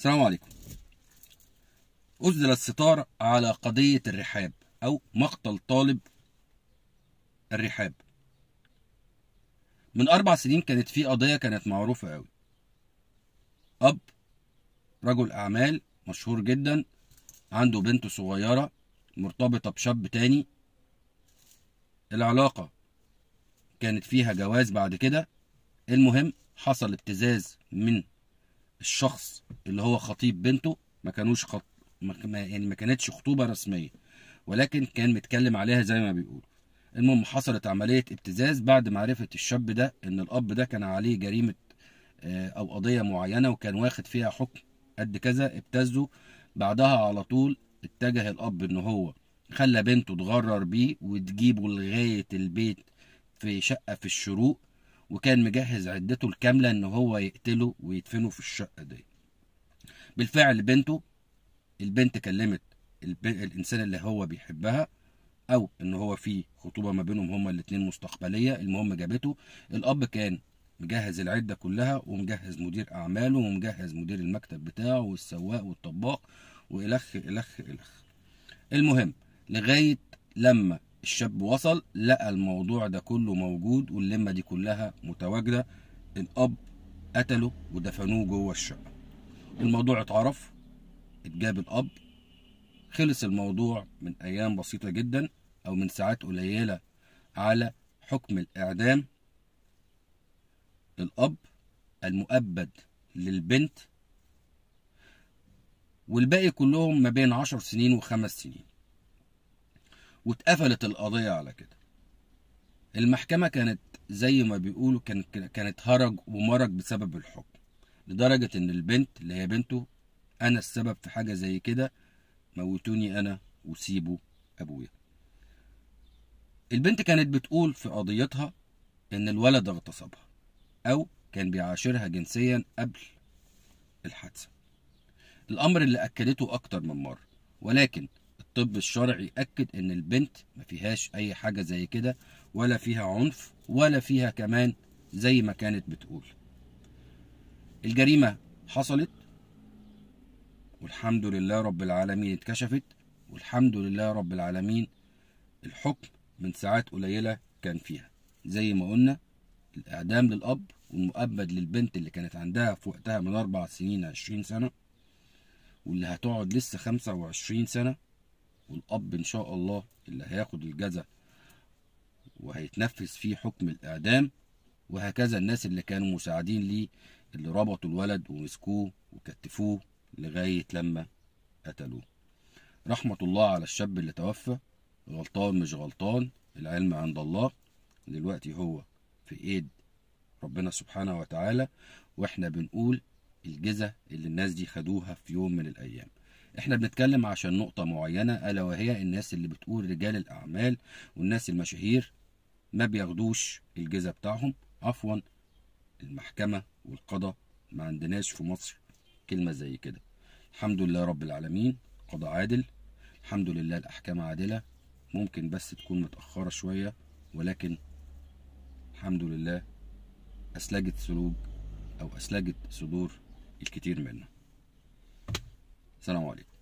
السلام عليكم أسدل الستار على قضية الرحاب أو مقتل طالب الرحاب من أربع سنين كانت في قضية كانت معروفة أوي أب رجل أعمال مشهور جدا عنده بنت صغيرة مرتبطة بشاب تاني العلاقة كانت فيها جواز بعد كده المهم حصل ابتزاز من الشخص اللي هو خطيب بنته ما كانوش خط... ما... يعني ما كانتش خطوبة رسمية ولكن كان متكلم عليها زي ما بيقولوا المهم حصلت عملية ابتزاز بعد معرفة الشاب ده ان الاب ده كان عليه جريمة او قضية معينة وكان واخد فيها حكم قد كذا ابتزه بعدها على طول اتجه الاب ان هو خلى بنته تغرر بيه وتجيبه لغاية البيت في شقة في الشروق وكان مجهز عدته الكاملة ان هو يقتله ويدفنه في الشقة دي بالفعل بنته البنت كلمت الب... الانسان اللي هو بيحبها او ان هو في خطوبة ما بينهم هما الاتنين مستقبلية المهم جابته الاب كان مجهز العدة كلها ومجهز مدير اعماله ومجهز مدير المكتب بتاعه والسواق والطباخ والخ الخ الخ المهم لغاية لما الشاب وصل لقى الموضوع ده كله موجود واللمة دي كلها متواجدة الأب قتله ودفنوه جوه الشقة الموضوع اتعرف اتجاب الأب خلص الموضوع من أيام بسيطة جدا أو من ساعات قليلة على حكم الإعدام الأب المؤبد للبنت والباقي كلهم ما بين عشر سنين وخمس سنين واتقفلت القضية على كده المحكمة كانت زي ما بيقولوا كان كانت هرج ومرج بسبب الحكم لدرجة ان البنت اللي هي بنته انا السبب في حاجة زي كده موتوني انا وسيبوا ابويا البنت كانت بتقول في قضيتها ان الولد اغتصبها او كان بيعاشرها جنسيا قبل الحادثة الامر اللي اكدته اكتر من مرة ولكن الطب الشرعي أكد إن البنت ما فيهاش أي حاجة زي كده ولا فيها عنف ولا فيها كمان زي ما كانت بتقول الجريمة حصلت والحمد لله رب العالمين اتكشفت والحمد لله رب العالمين الحكم من ساعات قليلة كان فيها زي ما قلنا الإعدام للأب والمؤبد للبنت اللي كانت عندها في وقتها من أربع سنين عشرين سنة واللي هتقعد لسه خمسة وعشرين سنة والأب إن شاء الله اللي هياخد الجزاء وهيتنفذ فيه حكم الإعدام وهكذا الناس اللي كانوا مساعدين ليه اللي ربطوا الولد ومسكوه وكتفوه لغاية لما قتلوه رحمة الله على الشاب اللي توفى غلطان مش غلطان العلم عند الله دلوقتي هو في ايد ربنا سبحانه وتعالى واحنا بنقول الجزة اللي الناس دي خدوها في يوم من الايام احنا بنتكلم عشان نقطة معينة ألا وهي الناس اللي بتقول رجال الأعمال والناس المشاهير ما بياخدوش الجزء بتاعهم عفوا المحكمة والقضاء ما عندناش في مصر كلمة زي كده الحمد لله رب العالمين قضاء عادل الحمد لله الأحكام عادلة ممكن بس تكون متأخرة شوية ولكن الحمد لله أسلجت سلوك أو أسلجت صدور الكثير منا السلام عليكم